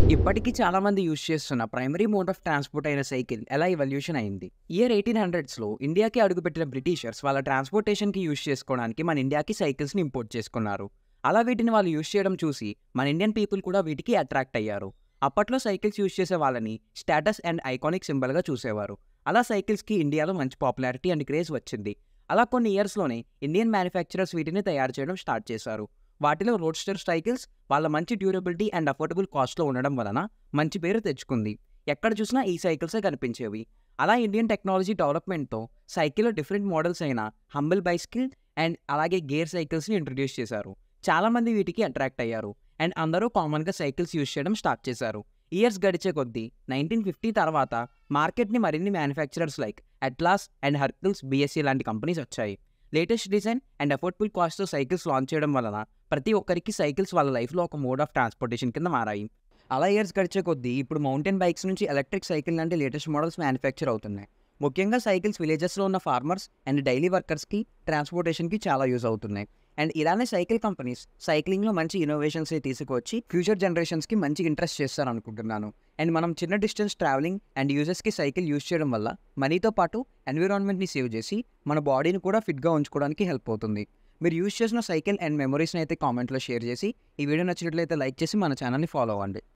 ఇప్పటికీ చాలా మంది యూజ్ చేస్తున్న ప్రైమరీ మోడ్ ఆఫ్ ట్రాన్స్పోర్ట్ అయిన సైకిల్ ఎలా ఎవల్యూషన్ అయింది ఇయర్ ఎయిటీన్ హండ్రెడ్స్లో ఇండియాకి అడుగుపెట్టిన బ్రిటిషర్స్ వాళ్ళ ట్రాన్స్పోర్టేషన్కి యూజ్ చేసుకోవడానికి మన ఇండియాకి సైకిల్స్ని ఇంపోర్ట్ చేసుకున్నారు అలా వీటిని వాళ్ళు యూజ్ చేయడం చూసి మన ఇండియన్ పీపుల్ కూడా వీటికి అట్రాక్ట్ అయ్యారు అప్పట్లో సైకిల్స్ యూజ్ చేసే వాళ్ళని స్టేటస్ అండ్ ఐకానిక్ సింబల్గా చూసేవారు అలా సైకిల్స్కి ఇండియాలో మంచి పాపులారిటీ అండ్ క్రేజ్ వచ్చింది అలా కొన్ని ఇయర్స్లోనే ఇండియన్ మ్యానుఫ్యాక్చరర్స్ వీటిని తయారు చేయడం స్టార్ట్ చేశారు వాటిలో రోడ్స్టర్ సైకిల్స్ వాళ్ళ మంచి డ్యూరబిలిటీ అండ్ అఫోర్డబుల్ కాస్ట్లో ఉండడం వలన మంచి పేరు తెచ్చుకుంది ఎక్కడ చూసినా ఈ సైకిల్సే కనిపించేవి అలా ఇండియన్ టెక్నాలజీ డెవలప్మెంట్తో సైకిల్లో డిఫరెంట్ మోడల్స్ అయిన హంబుల్ బైస్కిల్ అండ్ అలాగే గేర్ సైకిల్స్ని ఇంట్రడ్యూస్ చేశారు చాలామంది వీటికి అట్రాక్ట్ అయ్యారు అండ్ అందరూ కామన్గా సైకిల్స్ యూజ్ చేయడం స్టార్ట్ చేశారు ఇయర్స్ గడిచే కొద్దీ నైన్టీన్ ఫిఫ్టీ తర్వాత మార్కెట్ని మరిన్ని manufacturers like Atlas and Hercules BSC లాంటి కంపెనీస్ వచ్చాయి లేటెస్ట్ డిజైన్ అండ్ అఫోర్డబుల్ కాస్ట్తో సైకిల్స్ లాంచ్ చేయడం వలన ప్రతి ఒక్కరికి సైకిల్స్ వాళ్ళ లైఫ్లో ఒక మోడ్ ఆఫ్ ట్రాన్స్పోర్టేషన్ కింద మారాయి అలా ఇయర్స్ గడిచే కొద్దీ ఇప్పుడు మౌంటైన్ బైక్స్ నుంచి ఎలక్ట్రిక్ సైకిల్ లాంటి లేటెస్ట్ మోడల్స్ మ్యానుఫ్యాక్చర్ అవుతున్నాయి ముఖ్యంగా సైకిల్స్ విలేజెస్లో ఉన్న ఫార్మర్స్ అండ్ డైలీ వర్కర్స్కి ట్రాన్స్పోర్టేషన్కి చాలా యూజ్ అవుతున్నాయి అండ్ ఇలానే సైకిల్ కంపెనీస్ సైక్లింగ్లో మంచి ఇన్నోవేషన్స్ తీసుకొచ్చి ఫ్యూచర్ జనరేషన్స్కి మంచి ఇంట్రెస్ట్ చేస్తారు అనుకుంటున్నాను అండ్ మనం చిన్న డిస్టెన్స్ ట్రావెలింగ్ అండ్ యూజెస్కి సైకిల్ యూజ్ చేయడం వల్ల మనీతో పాటు ఎన్విరాన్మెంట్ని సేవ్ చేసి మన బాడీని కూడా ఫిట్గా ఉంచుకోవడానికి హెల్ప్ అవుతుంది మీరు యూజ్ చేసిన సైకిల్ అండ్ మెమరీస్ని అయితే కామెంట్లో షేర్ చేసి ఈ వీడియో నచ్చినట్లయితే లైక్ చేసి మన ఛానల్ని ఫాలో అవ్వండి